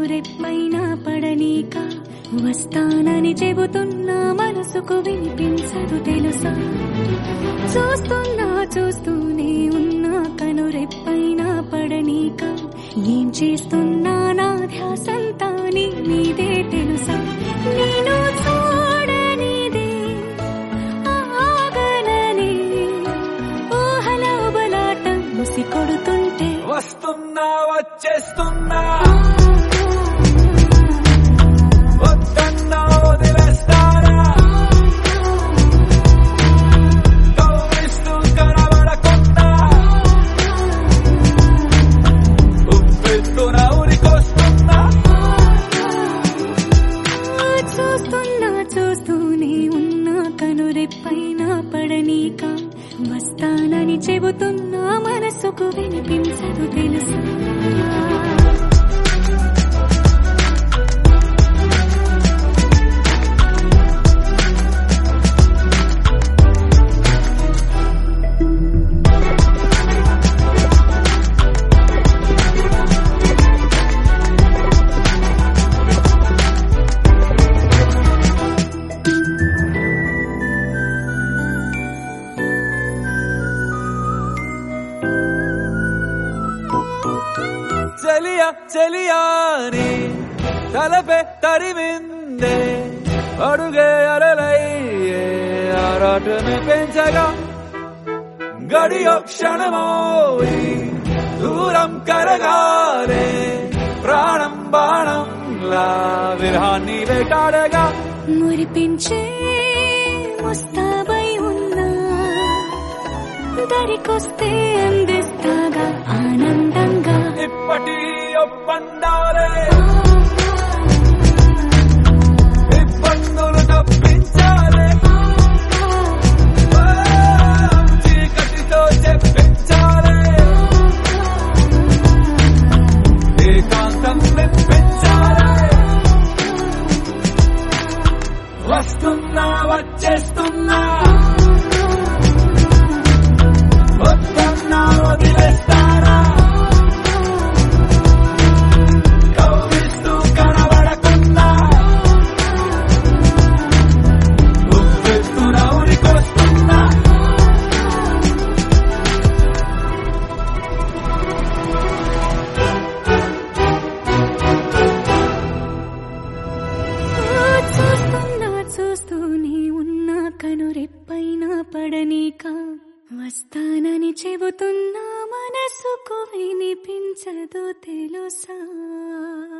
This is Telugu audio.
కనురెప్పైనా పడనీక వస్తానని చెబుతున్నా మనసుకు వినిపించదు తెలుసా చూస్తున్నా చూస్తూనే ఉన్నా కనురెప్పైనా పడనీక ఏం చేస్తున్నా నా ధ్యాసంతా నీ మీదే తెలుసా నేను చూడనిదే ఆగనని ఊహల బలాటం ముసి కొడుతుంటే వస్తున్నా వచ్చేస్తున్నా వద్దన్నా వదిలేస్తారా కవ్విస్తూ కనబడకుండా ఉప్పెత్తున ఉరికొస్తున్నా చూస్తున్నా చూస్తూనే ఉన్నా కనురెప్పైన పడనీక వస్తానని చెబుతున్నా మనసుకు వినిపించదు తెలుసా చెలియ చెలియాని తలపే తరిమిందే అడుగే అరలయ్యే ఆరాటమే పెంచగా గడియో క్షణమోయి దూరం కరగాలే ప్రాణం బాణంలా విరహాన్ని వేటాడగా మురిపించే ముస్తాబై ఉన్నా దరికొస్తే అందిస్తాగా ఆనందంగా ఇప్పటి ఒప్పందాలే ఇబ్బందులు తప్పించాలే చీకటితో చెప్పించాలే ఏకాంతం మెప్పించాలే వస్తున్నా వచ్చేస్తున్నా వద్దన్నా వదిలేస్తారా కవ్విస్తూ కనబడకుండా ఉప్పెత్తున ఉరికొస్తున్నా చూస్తున్నా చూస్తూనే ఉన్నా కనురెప్పైన పడనీక వస్తానని చెబుతున్నా మనసుకు వినిపించదు తెలుసా